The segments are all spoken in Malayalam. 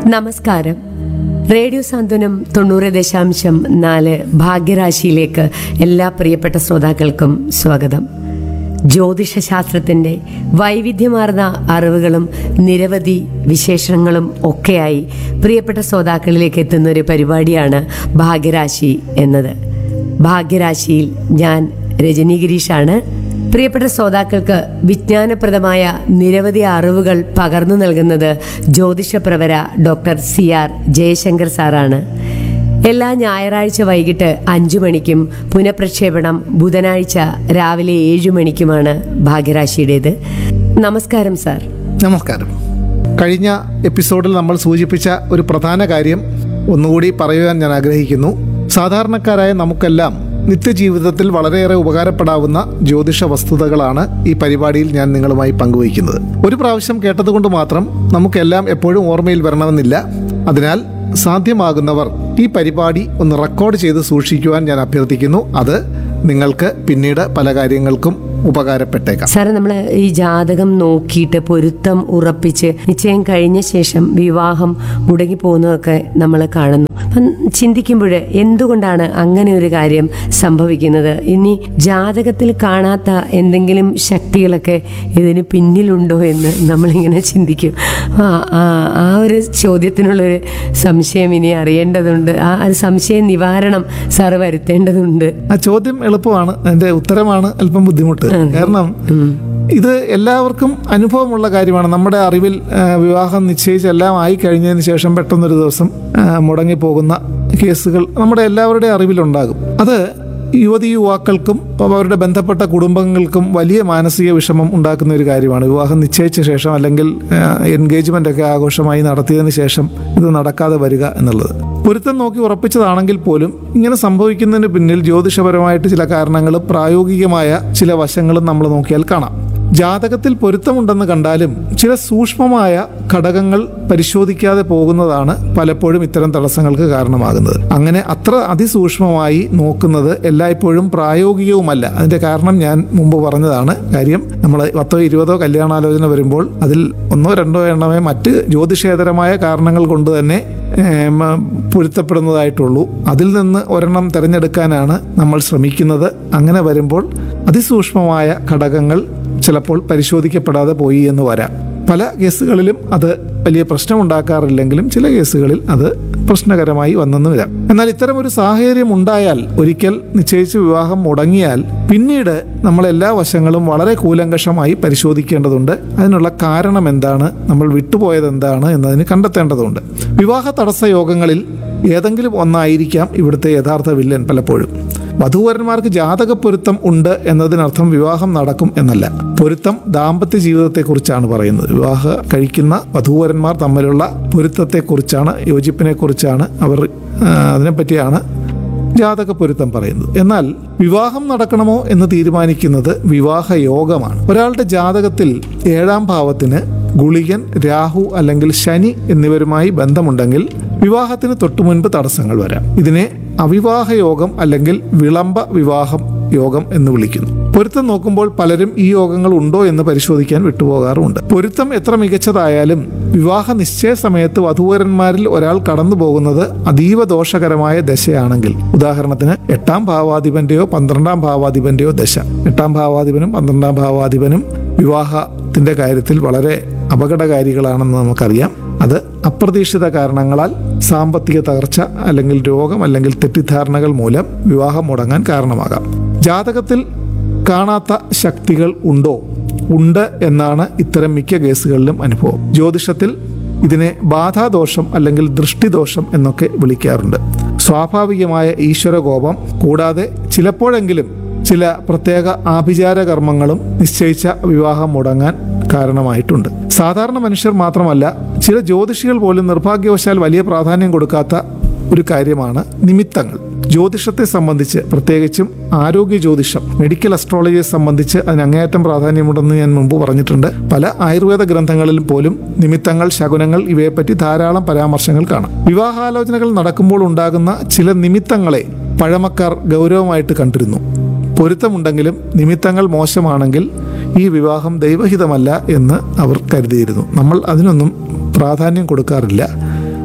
നമസ്കാരം റേഡിയോ സാന്ത്വനം തൊണ്ണൂറ് ദശാംശം നാല് ഭാഗ്യരാശിയിലേക്ക് എല്ലാ പ്രിയപ്പെട്ട ശ്രോതാക്കൾക്കും സ്വാഗതം ജ്യോതിഷശാസ്ത്രത്തിന്റെ വൈവിധ്യമാർന്ന അറിവുകളും നിരവധി വിശേഷങ്ങളും ഒക്കെയായി പ്രിയപ്പെട്ട ശ്രോതാക്കളിലേക്ക് എത്തുന്ന ഒരു പരിപാടിയാണ് ഭാഗ്യരാശി എന്നത് ഭാഗ്യരാശിയിൽ ഞാൻ രജനി ഗിരീഷാണ് പ്രിയപ്പെട്ട ശ്രോതാക്കൾക്ക് വിജ്ഞാനപ്രദമായ നിരവധി അറിവുകൾ പകർന്നു നൽകുന്നത് ജ്യോതിഷപ്രവര ഡോക്ടർ സി ആർ ജയശങ്കർ സാറാണ് എല്ലാ ഞായറാഴ്ച വൈകിട്ട് അഞ്ചു മണിക്കും പുനഃപ്രക്ഷേപണം ബുധനാഴ്ച രാവിലെ ഏഴു മണിക്കുമാണ് ഭാഗ്യരാശിയുടേത് നമസ്കാരം സാർ നമസ്കാരം കഴിഞ്ഞ എപ്പിസോഡിൽ നമ്മൾ സൂചിപ്പിച്ച ഒരു പ്രധാന കാര്യം ഒന്നുകൂടി പറയുവാൻ ഞാൻ ആഗ്രഹിക്കുന്നു സാധാരണക്കാരായ നമുക്കെല്ലാം നിത്യജീവിതത്തിൽ വളരെയേറെ ഉപകാരപ്പെടാവുന്ന ജ്യോതിഷ വസ്തുതകളാണ് ഈ പരിപാടിയിൽ ഞാൻ നിങ്ങളുമായി പങ്കുവയ്ക്കുന്നത് ഒരു പ്രാവശ്യം കേട്ടതുകൊണ്ട് മാത്രം നമുക്കെല്ലാം എപ്പോഴും ഓർമ്മയിൽ വരണമെന്നില്ല അതിനാൽ സാധ്യമാകുന്നവർ ഈ പരിപാടി ഒന്ന് റെക്കോർഡ് ചെയ്ത് സൂക്ഷിക്കുവാൻ ഞാൻ അഭ്യർത്ഥിക്കുന്നു അത് നിങ്ങൾക്ക് പിന്നീട് പല കാര്യങ്ങൾക്കും ഉപകാരപ്പെട്ടേക്കാം സാറേ നമ്മൾ ഈ ജാതകം നോക്കിയിട്ട് പൊരുത്തം ഉറപ്പിച്ച് നിശ്ചയം കഴിഞ്ഞ ശേഷം വിവാഹം മുടങ്ങി പോകുന്നതൊക്കെ നമ്മൾ കാണുന്നു അപ്പം ചിന്തിക്കുമ്പോൾ എന്തുകൊണ്ടാണ് അങ്ങനെ ഒരു കാര്യം സംഭവിക്കുന്നത് ഇനി ജാതകത്തിൽ കാണാത്ത എന്തെങ്കിലും ശക്തികളൊക്കെ ഇതിന് പിന്നിലുണ്ടോ എന്ന് നമ്മളിങ്ങനെ ചിന്തിക്കും ആ ആ ആ ഒരു ചോദ്യത്തിനുള്ളൊരു സംശയം ഇനി അറിയേണ്ടതുണ്ട് ആ ഒരു സംശയ നിവാരണം സാറ് വരുത്തേണ്ടതുണ്ട് ആ ചോദ്യം എളുപ്പമാണ് അതിന്റെ ഉത്തരമാണ് അല്പം ബുദ്ധിമുട്ട് കാരണം ഇത് എല്ലാവർക്കും അനുഭവമുള്ള കാര്യമാണ് നമ്മുടെ അറിവിൽ ആ, വിവാഹം നിശ്ചയിച്ച് എല്ലാം ആയി കഴിഞ്ഞതിന് ശേഷം പെട്ടെന്നൊരു ദിവസം ആ, മുടങ്ങിപ്പോകുന്ന കേസുകൾ നമ്മുടെ എല്ലാവരുടെയും അറിവിലുണ്ടാകും അത് യുവതി യുവാക്കൾക്കും അവരുടെ ബന്ധപ്പെട്ട കുടുംബങ്ങൾക്കും വലിയ മാനസിക വിഷമം ഉണ്ടാക്കുന്ന ഒരു കാര്യമാണ് വിവാഹം നിശ്ചയിച്ച ശേഷം അല്ലെങ്കിൽ എൻഗേജ്മെന്റ് ഒക്കെ ആഘോഷമായി നടത്തിയതിന് ശേഷം ഇത് നടക്കാതെ വരിക എന്നുള്ളത് പൊരുത്തം നോക്കി ഉറപ്പിച്ചതാണെങ്കിൽ പോലും ഇങ്ങനെ സംഭവിക്കുന്നതിന് പിന്നിൽ ജ്യോതിഷപരമായിട്ട് ചില കാരണങ്ങളും പ്രായോഗികമായ ചില വശങ്ങളും നമ്മൾ നോക്കിയാൽ കാണാം ജാതകത്തിൽ പൊരുത്തമുണ്ടെന്ന് കണ്ടാലും ചില സൂക്ഷ്മമായ ഘടകങ്ങൾ പരിശോധിക്കാതെ പോകുന്നതാണ് പലപ്പോഴും ഇത്തരം തടസ്സങ്ങൾക്ക് കാരണമാകുന്നത് അങ്ങനെ അത്ര അതിസൂക്ഷ്മമായി നോക്കുന്നത് എല്ലായ്പ്പോഴും പ്രായോഗികവുമല്ല അതിന്റെ കാരണം ഞാൻ മുമ്പ് പറഞ്ഞതാണ് കാര്യം നമ്മൾ പത്തോ ഇരുപതോ കല്യാണാലോചന വരുമ്പോൾ അതിൽ ഒന്നോ രണ്ടോ എണ്ണമേ മറ്റ് ജ്യോതിഷേതരമായ കാരണങ്ങൾ കൊണ്ട് തന്നെ ഏം, പൊരുത്തപ്പെടുന്നതായിട്ടുള്ളൂ അതിൽ നിന്ന് ഒരെണ്ണം തിരഞ്ഞെടുക്കാനാണ് നമ്മൾ ശ്രമിക്കുന്നത് അങ്ങനെ വരുമ്പോൾ അതിസൂക്ഷ്മമായ ഘടകങ്ങൾ ചിലപ്പോൾ പരിശോധിക്കപ്പെടാതെ പോയി എന്ന് വരാം പല കേസുകളിലും അത് വലിയ പ്രശ്നമുണ്ടാക്കാറില്ലെങ്കിലും ചില കേസുകളിൽ അത് പ്രശ്നകരമായി വന്നെന്ന് വരാം എന്നാൽ ഇത്തരം ഒരു സാഹചര്യം ഉണ്ടായാൽ ഒരിക്കൽ നിശ്ചയിച്ച് വിവാഹം മുടങ്ങിയാൽ പിന്നീട് നമ്മൾ എല്ലാ വശങ്ങളും വളരെ കൂലങ്കഷമായി പരിശോധിക്കേണ്ടതുണ്ട് അതിനുള്ള കാരണം എന്താണ് നമ്മൾ വിട്ടുപോയത് എന്താണ് എന്നതിന് കണ്ടെത്തേണ്ടതുണ്ട് വിവാഹ തടസ്സ യോഗങ്ങളിൽ ഏതെങ്കിലും ഒന്നായിരിക്കാം ഇവിടുത്തെ യഥാർത്ഥ വില്ലൻ പലപ്പോഴും വധൂവരന്മാർക്ക് ജാതക പൊരുത്തം ഉണ്ട് എന്നതിനർത്ഥം വിവാഹം നടക്കും എന്നല്ല പൊരുത്തം ദാമ്പത്യ ജീവിതത്തെക്കുറിച്ചാണ് പറയുന്നത് വിവാഹ കഴിക്കുന്ന വധൂവരന്മാർ തമ്മിലുള്ള പൊരുത്തത്തെക്കുറിച്ചാണ് യോജിപ്പിനെക്കുറിച്ചാണ് അവർ ആ, അതിനെപ്പറ്റിയാണ് ജാതക പൊരുത്തം പറയുന്നത് എന്നാൽ വിവാഹം നടക്കണമോ എന്ന് തീരുമാനിക്കുന്നത് വിവാഹ യോഗമാണ് ഒരാളുടെ ജാതകത്തിൽ ഏഴാം ഭാവത്തിന് ഗുളികൻ രാഹു അല്ലെങ്കിൽ ശനി എന്നിവരുമായി ബന്ധമുണ്ടെങ്കിൽ വിവാഹത്തിന് തൊട്ടു മുൻപ് തടസ്സങ്ങൾ വരാം ഇതിനെ അവിവാഹ യോഗം അല്ലെങ്കിൽ വിളംബ വിവാഹം യോഗം എന്ന് വിളിക്കുന്നു പൊരുത്തം നോക്കുമ്പോൾ പലരും ഈ യോഗങ്ങൾ ഉണ്ടോ എന്ന് പരിശോധിക്കാൻ വിട്ടുപോകാറുമുണ്ട് പൊരുത്തം എത്ര മികച്ചതായാലും വിവാഹ നിശ്ചയ സമയത്ത് വധൂവരന്മാരിൽ ഒരാൾ കടന്നു പോകുന്നത് അതീവ ദോഷകരമായ ദശയാണെങ്കിൽ ഉദാഹരണത്തിന് എട്ടാം ഭാവാധിപന്റെയോ പന്ത്രണ്ടാം ഭാവാധിപന്റെയോ ദശ എട്ടാം ഭാവാധിപനും പന്ത്രണ്ടാം ഭാവാധിപനും വിവാഹത്തിന്റെ കാര്യത്തിൽ വളരെ അപകടകാരികളാണെന്ന് നമുക്കറിയാം അത് അപ്രതീക്ഷിത കാരണങ്ങളാൽ സാമ്പത്തിക തകർച്ച അല്ലെങ്കിൽ രോഗം അല്ലെങ്കിൽ തെറ്റിദ്ധാരണകൾ മൂലം വിവാഹം മുടങ്ങാൻ കാരണമാകാം ജാതകത്തിൽ കാണാത്ത ശക്തികൾ ഉണ്ടോ ഉണ്ട് എന്നാണ് ഇത്തരം മിക്ക കേസുകളിലും അനുഭവം ജ്യോതിഷത്തിൽ ഇതിനെ ബാധാദോഷം അല്ലെങ്കിൽ ദൃഷ്ടിദോഷം എന്നൊക്കെ വിളിക്കാറുണ്ട് സ്വാഭാവികമായ ഈശ്വരകോപം കൂടാതെ ചിലപ്പോഴെങ്കിലും ചില പ്രത്യേക ആഭിചാര കർമ്മങ്ങളും നിശ്ചയിച്ച വിവാഹം മുടങ്ങാൻ കാരണമായിട്ടുണ്ട് സാധാരണ മനുഷ്യർ മാത്രമല്ല ചില ജ്യോതിഷികൾ പോലും നിർഭാഗ്യവശാൽ വലിയ പ്രാധാന്യം കൊടുക്കാത്ത ഒരു കാര്യമാണ് നിമിത്തങ്ങൾ ജ്യോതിഷത്തെ സംബന്ധിച്ച് പ്രത്യേകിച്ചും ആരോഗ്യ ജ്യോതിഷം മെഡിക്കൽ അസ്ട്രോളജിയെ സംബന്ധിച്ച് അതിന് അങ്ങേയറ്റം പ്രാധാന്യമുണ്ടെന്ന് ഞാൻ മുമ്പ് പറഞ്ഞിട്ടുണ്ട് പല ആയുർവേദ ഗ്രന്ഥങ്ങളിലും പോലും നിമിത്തങ്ങൾ ശകുനങ്ങൾ ഇവയെപ്പറ്റി ധാരാളം പരാമർശങ്ങൾ കാണാം വിവാഹാലോചനകൾ നടക്കുമ്പോൾ ഉണ്ടാകുന്ന ചില നിമിത്തങ്ങളെ പഴമക്കാർ ഗൗരവമായിട്ട് കണ്ടിരുന്നു പൊരുത്തമുണ്ടെങ്കിലും നിമിത്തങ്ങൾ മോശമാണെങ്കിൽ ഈ വിവാഹം ദൈവഹിതമല്ല എന്ന് അവർ കരുതിയിരുന്നു നമ്മൾ അതിനൊന്നും പ്രാധാന്യം കൊടുക്കാറില്ല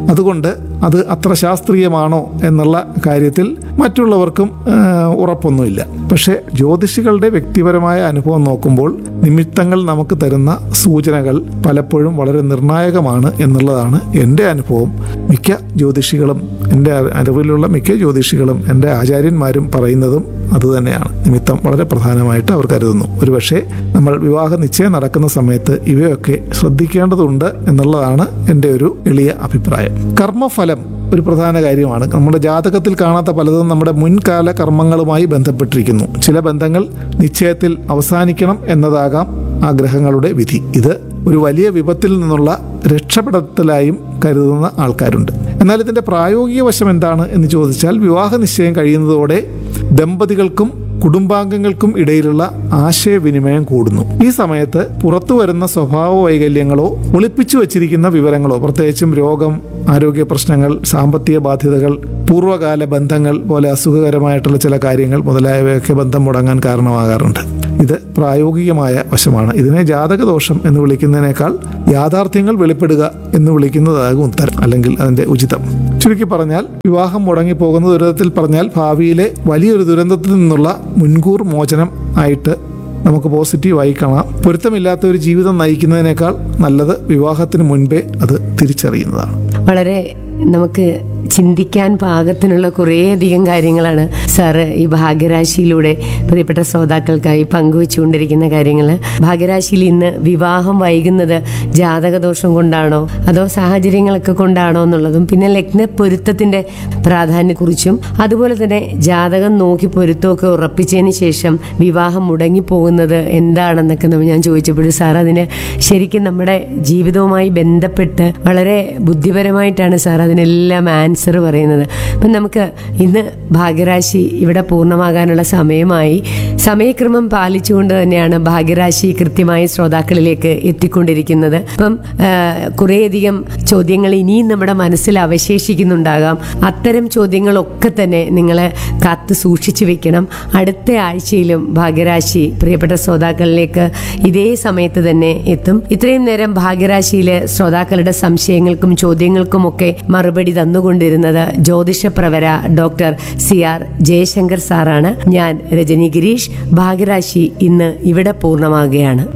അതുകൊണ്ട് അത് അത്ര ശാസ്ത്രീയമാണോ എന്നുള്ള കാര്യത്തിൽ മറ്റുള്ളവർക്കും ആ, ഉറപ്പൊന്നുമില്ല പക്ഷേ ജ്യോതിഷികളുടെ വ്യക്തിപരമായ അനുഭവം നോക്കുമ്പോൾ നിമിത്തങ്ങൾ നമുക്ക് തരുന്ന സൂചനകൾ പലപ്പോഴും വളരെ നിർണായകമാണ് എന്നുള്ളതാണ് എൻ്റെ അനുഭവം മിക്ക ജ്യോതിഷികളും എൻ്റെ അറി- അറിവിലുള്ള മിക്ക ജ്യോതിഷികളും എൻ്റെ ആചാര്യന്മാരും പറയുന്നതും അതുതന്നെയാണ് നിമിത്തം വളരെ പ്രധാനമായിട്ട് അവർ കരുതുന്നു ഒരുപക്ഷെ നമ്മൾ വിവാഹ നിശ്ചയം നടക്കുന്ന സമയത്ത് ഇവയൊക്കെ ശ്രദ്ധിക്കേണ്ടതുണ്ട് എന്നുള്ളതാണ് എൻ്റെ ഒരു എളിയ അഭിപ്രായം കർമ്മഫലം ഒരു പ്രധാന കാര്യമാണ് നമ്മുടെ ജാതകത്തിൽ കാണാത്ത പലതും നമ്മുടെ മുൻകാല കർമ്മങ്ങളുമായി ബന്ധപ്പെട്ടിരിക്കുന്നു ചില ബന്ധങ്ങൾ നിശ്ചയത്തിൽ അവസാനിക്കണം എന്നതാകാം ആ ഗ്രഹങ്ങളുടെ വിധി ഇത് ഒരു വലിയ വിപത്തിൽ നിന്നുള്ള രക്ഷപ്പെടത്തലായും കരുതുന്ന ആൾക്കാരുണ്ട് എന്നാൽ ഇതിന്റെ പ്രായോഗിക വശം എന്താണ് എന്ന് ചോദിച്ചാൽ വിവാഹ നിശ്ചയം കഴിയുന്നതോടെ ദമ്പതികൾക്കും കുടുംബാംഗങ്ങൾക്കും ഇടയിലുള്ള ആശയവിനിമയം കൂടുന്നു ഈ സമയത്ത് പുറത്തു വരുന്ന സ്വഭാവ വൈകല്യങ്ങളോ ഒളിപ്പിച്ചു വച്ചിരിക്കുന്ന വിവരങ്ങളോ പ്രത്യേകിച്ചും രോഗം ആരോഗ്യ പ്രശ്നങ്ങൾ സാമ്പത്തിക ബാധ്യതകൾ പൂർവ്വകാല ബന്ധങ്ങൾ പോലെ അസുഖകരമായിട്ടുള്ള ചില കാര്യങ്ങൾ മുതലായവയൊക്കെ ബന്ധം മുടങ്ങാൻ കാരണമാകാറുണ്ട് ഇത് പ്രായോഗികമായ വശമാണ് ഇതിനെ ജാതകദോഷം എന്ന് വിളിക്കുന്നതിനേക്കാൾ യാഥാർത്ഥ്യങ്ങൾ വെളിപ്പെടുക എന്ന് വിളിക്കുന്നതാകും ഉത്തരം അല്ലെങ്കിൽ അതിന്റെ ഉചിതം ചുരുക്കി പറഞ്ഞാൽ വിവാഹം മുടങ്ങിപ്പോകുന്ന ദുരിതത്തിൽ പറഞ്ഞാൽ ഭാവിയിലെ വലിയൊരു ദുരന്തത്തിൽ നിന്നുള്ള മുൻകൂർ മോചനം ആയിട്ട് നമുക്ക് പോസിറ്റീവായി കാണാം പൊരുത്തമില്ലാത്ത ഒരു ജീവിതം നയിക്കുന്നതിനേക്കാൾ നല്ലത് വിവാഹത്തിന് മുൻപേ അത് തിരിച്ചറിയുന്നതാണ് വളരെ നമുക്ക് ചിന്തിക്കാൻ പാകത്തിനുള്ള കുറേയധികം കാര്യങ്ങളാണ് സാറ് ഈ ഭാഗ്യരാശിയിലൂടെ പ്രിയപ്പെട്ട ശ്രോതാക്കൾക്കായി പങ്കുവെച്ചുകൊണ്ടിരിക്കുന്ന കാര്യങ്ങൾ ഭാഗ്യരാശിയിൽ ഇന്ന് വിവാഹം വൈകുന്നത് ജാതകദോഷം കൊണ്ടാണോ അതോ സാഹചര്യങ്ങളൊക്കെ കൊണ്ടാണോ എന്നുള്ളതും പിന്നെ ലഗ്ന പൊരുത്തത്തിന്റെ പ്രാധാന്യത്തെക്കുറിച്ചും അതുപോലെ തന്നെ ജാതകം നോക്കി പൊരുത്തമൊക്കെ ഉറപ്പിച്ചതിന് ശേഷം വിവാഹം മുടങ്ങിപ്പോകുന്നത് എന്താണെന്നൊക്കെ നമ്മ- ഞാൻ ചോദിച്ചപ്പോൾ സാർ അതിന് ശരിക്കും നമ്മുടെ ജീവിതവുമായി ബന്ധപ്പെട്ട് വളരെ ബുദ്ധിപരമായിട്ടാണ് സാർ അതിനെല്ലാം ആൻസർ പറയുന്നത് അപ്പം നമുക്ക് ഇന്ന് ഭാഗ്യരാശി ഇവിടെ പൂർണ്ണമാകാനുള്ള സമയമായി സമയക്രമം പാലിച്ചുകൊണ്ട് തന്നെയാണ് ഭാഗ്യരാശി കൃത്യമായി ശ്രോതാക്കളിലേക്ക് എത്തിക്കൊണ്ടിരിക്കുന്നത് അപ്പം ആ, കുറേയധികം ചോദ്യങ്ങൾ ഇനിയും നമ്മുടെ മനസ്സിൽ അവശേഷിക്കുന്നുണ്ടാകാം അത്തരം ചോദ്യങ്ങളൊക്കെ തന്നെ നിങ്ങൾ കാത്ത് സൂക്ഷിച്ചു വെക്കണം അടുത്ത ആഴ്ചയിലും ഭാഗ്യരാശി പ്രിയപ്പെട്ട ശ്രോതാക്കളിലേക്ക് ഇതേ സമയത്ത് തന്നെ എത്തും ഇത്രയും നേരം ഭാഗ്യരാശിയിലെ ശ്രോതാക്കളുടെ സംശയങ്ങൾക്കും ചോദ്യങ്ങൾക്കുമൊക്കെ മറുപടി തന്നുകൊണ്ടിരുന്നത് ജ്യോതിഷപ്രവര ഡോക്ടർ സി ആർ ജയശങ്കർ സാറാണ് ഞാൻ രജനി ഗിരീഷ് ഭാഗ്യരാശി ഇന്ന് ഇവിടെ പൂർണ്ണമാകുകയാണ്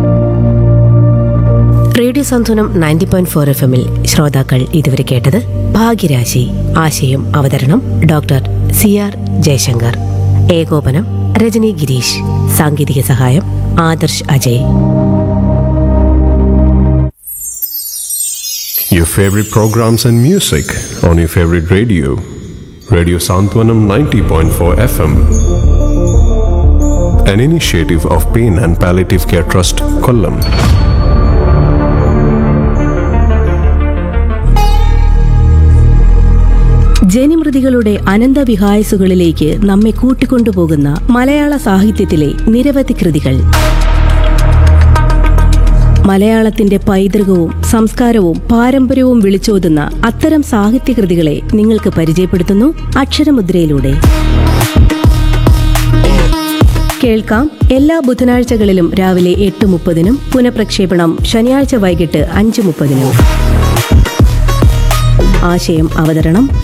radio Santhulanam ninety point four F എമ്മിൽ ശ്രോതാക്കൾ ഇതുവരെ കേട്ടത് ഭാഗ്യരാശി ആശയം അവതരണം ഡോക്ടർ സി ആർ ജയശങ്കർ ഏകോപനം രജനി ഗിരീഷ് സാങ്കേതിക സഹായം Adarsh Ajay Your favorite programs and music on your favorite radio. Radio Santwanam 90.4 FM. An initiative of Pain and Palliative Care Trust, Kollam. ജനിമൃതികളുടെ അനന്തവിഹായസുകളിലേക്ക് നമ്മെ കൂട്ടിക്കൊണ്ടുപോകുന്ന മലയാള സാഹിത്യത്തിലെ നിരവധി കൃതികൾ മലയാളത്തിന്റെ പൈതൃകവും സംസ്കാരവും പാരമ്പര്യവും വിളിച്ചോതുന്ന അത്തരം സാഹിത്യകൃതികളെ നിങ്ങൾക്ക് പരിചയപ്പെടുത്തുന്നു അക്ഷരമുദ്രയിലൂടെ കേൾക്കാം എല്ലാ ബുധനാഴ്ചകളിലും രാവിലെ എട്ട് മുപ്പതിനും പുനഃപ്രക്ഷേപണം ശനിയാഴ്ച വൈകിട്ട് അഞ്ച് മുപ്പതിനും ആശയം അവതരണം